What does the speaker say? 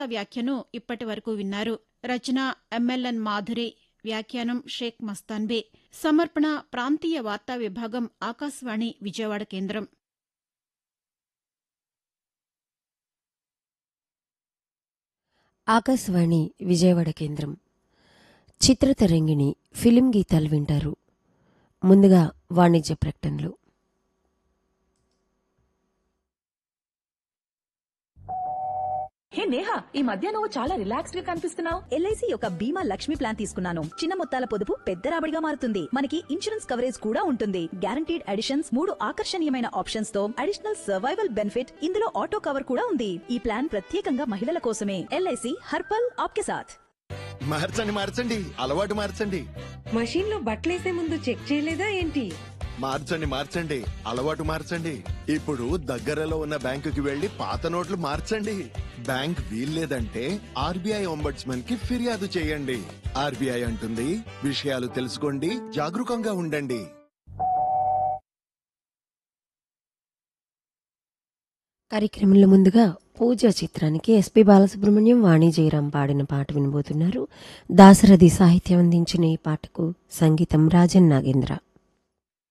వ్యాఖ్యను ఇప్పటి వరకు విన్నారు రచన ఎంఎల్ఎన్ మాధురి వ్యాఖ్యానం షేక్ మస్తాన్బే సమర్పణ ప్రాంతీయ వార్తా విభాగం ఆకాశవాణి విజయవాడ కేంద్రం ఆకాశవాణి విజయవాడ కేంద్రం చిత్రతరంగిణి ఫిలిం గీతాలు వింటారు ముందుగా వాణిజ్య ప్రకటనలు హే నేహా ఈ మధ్య నువ్వు చాలా రిలాక్స్డ్ గా కనిపిస్తున్నావు ఎల్ఐసి యొక్క బీమా లక్ష్మి ప్లాన్ తీసుకున్నాను చిన్న మొత్తాల పొదుపు పెద్ద రాబడిగా మారుతుంది మనకి ఇన్సూరెన్స్ కవరేజ్ కూడా ఉంటుంది గ్యారంటీడ్ అడిషన్స్ మూడు ఆకర్షణీయమైన ఆప్షన్స్ తో అడిషనల్ సర్వైవల్ బెనిఫిట్ ఇందులో ఆటో కవర్ కూడా ఉంది ఈ ప్లాన్ ప్రత్యేకంగా మహిళల కోసమే ఎల్ఐసి హర్పల్ ఆప్కే సాథ్ మార్చండి మార్చండి అలవాటు మార్చండి మషీన్ లో బట్టలేసే ముందు చెక్ చేయలేదా ఏంటి మార్చండి మార్చండి అలవాటు మార్చండి ఇప్పుడు దగ్గరలో ఉన్న బ్యాంకుకి వెళ్లి పాత నోట్లు మార్చండి బ్యాంక్ వీల్లేదంటే ఆర్బీఐ ఒంబడ్స్మన్ కి ఫిర్యాదు చేయండి ఆర్బీఐ అంటుంది విషయాలు తెలుసుకోండి జాగరూకంగా ఉండండి కార్యక్రమంలో ముందుగా పూజ చిత్రానికి ఎస్పి బాలసుబ్రహ్మణ్యం వాణి జయరాం పాడిన పాట వినబోతున్నారు దాసరథి సాహిత్యం అందించిన ఈ పాటకు సంగీతం రాజన్ నాగేంద్ర